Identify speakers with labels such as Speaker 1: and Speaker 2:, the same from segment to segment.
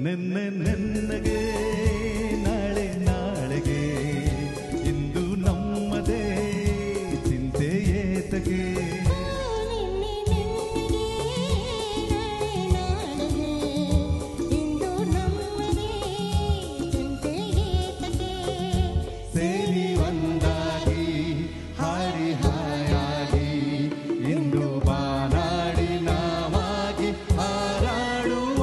Speaker 1: ನಿನ್ನೆ ನಿನ್ನಗೆ ನಾಳೆ ನಾಳೆಗೆ ಇಂದು ನಮ್ಮದೇ ಚಿಂತೆ ಏತಗೆ
Speaker 2: ನಿನ್ನೆ ನಿನ್ನೆಗೆ ನಾಳೆ ನಾಳೆಗೆ ಇಂದು ನಮ್ಮದೇ ಚಿಂತೆ ಏತಕ್ಕೆ
Speaker 1: ಸೇರಿ ಒಂದಾಗಿ ಹಾಡಿ ಹಾಯಾಗಿ ಇಂದು ಬಾನಾಡಿ ನಾವಾಗಿ ಹಾರಾಡುವ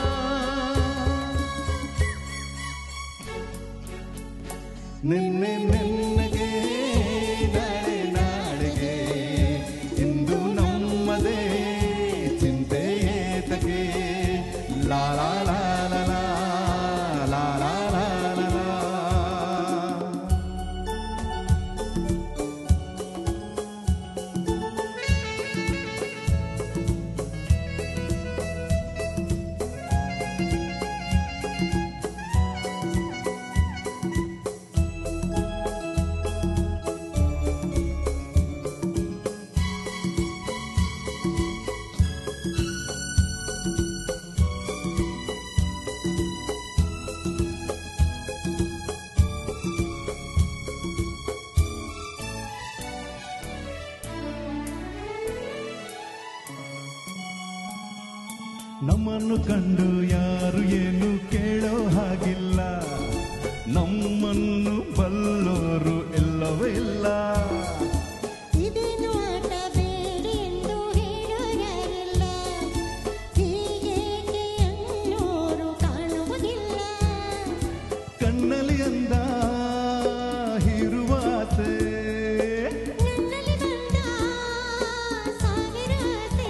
Speaker 1: ನಿನ್ನೆ ನಿನ್ನಗೆ ನಾಳೆ ನಾಳೆಗೆ ಇಂದು ನಮ್ಮದೇ ಚಿಂತೆ ಏತಗೆ ಲಾ ಲಾ ಲಾ ಲಾ ಲಾ ಲಾ ಲಾ ಲಾ ಲಾ ಲಾ. ನಮ್ಮನ್ನು ಕಂಡು ಯಾರು ಏನು ಕೇಳೋ ಹಾಗಿಲ್ಲ ನಮ್ಮನ್ನು ಬಲ್ಲೋರು ಇಲ್ಲವೇ ಇಲ್ಲ
Speaker 2: ಇದೇನು ಆಟ ಬೇಡಿ ಎಂದು ಹೇಳೋರಿಲ್ಲ ಹೀಗೇಕೆ ಅನ್ನೋರು ಕಾಣುವುದಿಲ್ಲ
Speaker 1: ಕಣ್ಣಲ್ಲಿ ಅಂದ ಹಿರುವಾಸೆ
Speaker 2: ನನ್ನಲ್ಲಿ ಬಂದ ಸಾವಿರ ಆಸೆ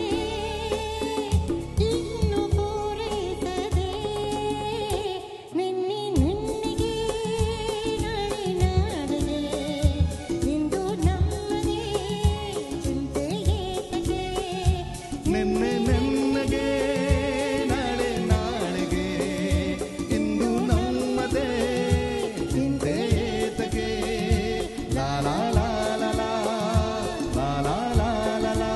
Speaker 2: ಇನ್ನು ಪೂರೈಸದೆ ನಿನ್ನೆ ನಿನ್ನೆಗೆ ನಾಳೆ ನಾಳೆಗೆ ಇಂದು ನಮ್ಮದೇ ಚಿಂತೆ ಏತಕ್ಕೆ
Speaker 1: ನಿನ್ನೆ ನಿನ್ನಗೆ ನಾಳೆ ನಾಳೆಗೆ ಇಂದು ನಮ್ಮದೇ ಚಿಂತೆ ಏತಗೆ ಲಾ ಲಾ ಲಾ ಲಾ ಲಾ ಲಾ ಲಾ ಲಾ ಲಾ ಲಾ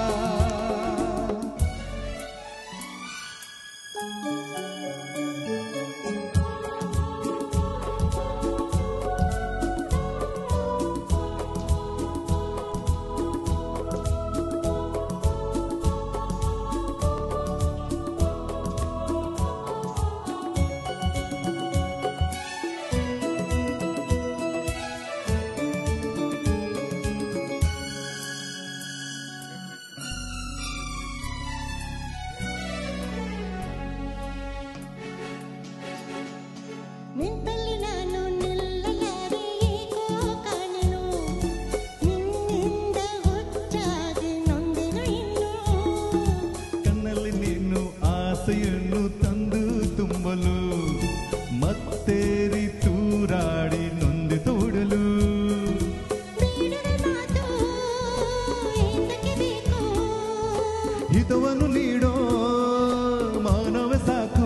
Speaker 2: ನಿಂತಲ್ಲಿ ನಾನು ನಿಲ್ಲಲಾರೆ ಏಕೋ ಕಾಣೆನು ನಿನ್ನಿಂದ ಹುಚ್ಚಾಗಿ ನೊಂದೆನು ಇನ್ನು
Speaker 1: ಕಣ್ಣಲ್ಲಿ ನೀನು ಆಸೆಯನ್ನು ತಂದು ತುಂಬಲು ಮತ್ತೇರಿ ತೂರಾಡಿ ನೊಂದಿ ತೋಡಲು
Speaker 2: ಬೇಡದ ಮಾತು ಏತಕ್ಕೆ ಬೇಕು
Speaker 1: ಹಿತವನ್ನು ನೀಡೋ ಮಾನವ ಸಾಕು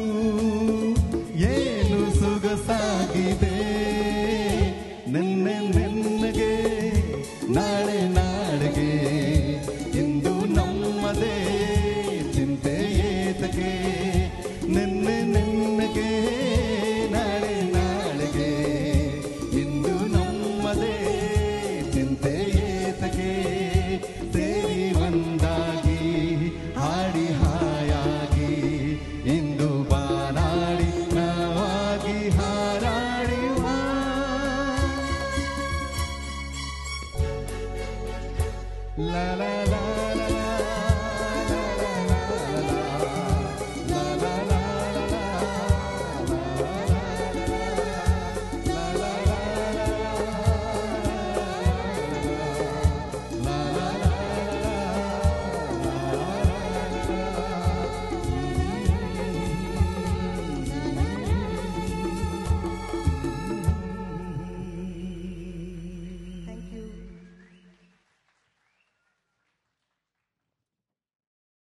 Speaker 1: ಏನು ಸೊಗಸಾಗಿದೆ ನಿನ್ನೆ ನಿನ್ನಗೆ ನಾಳೆ ನಾಳೆಗೆ ಇಂದು ನಮ್ಮದೇ ಚಿಂತೆ ಏತಗೆ ನಿನ್ನೆ ನಿನ್ನಗೆ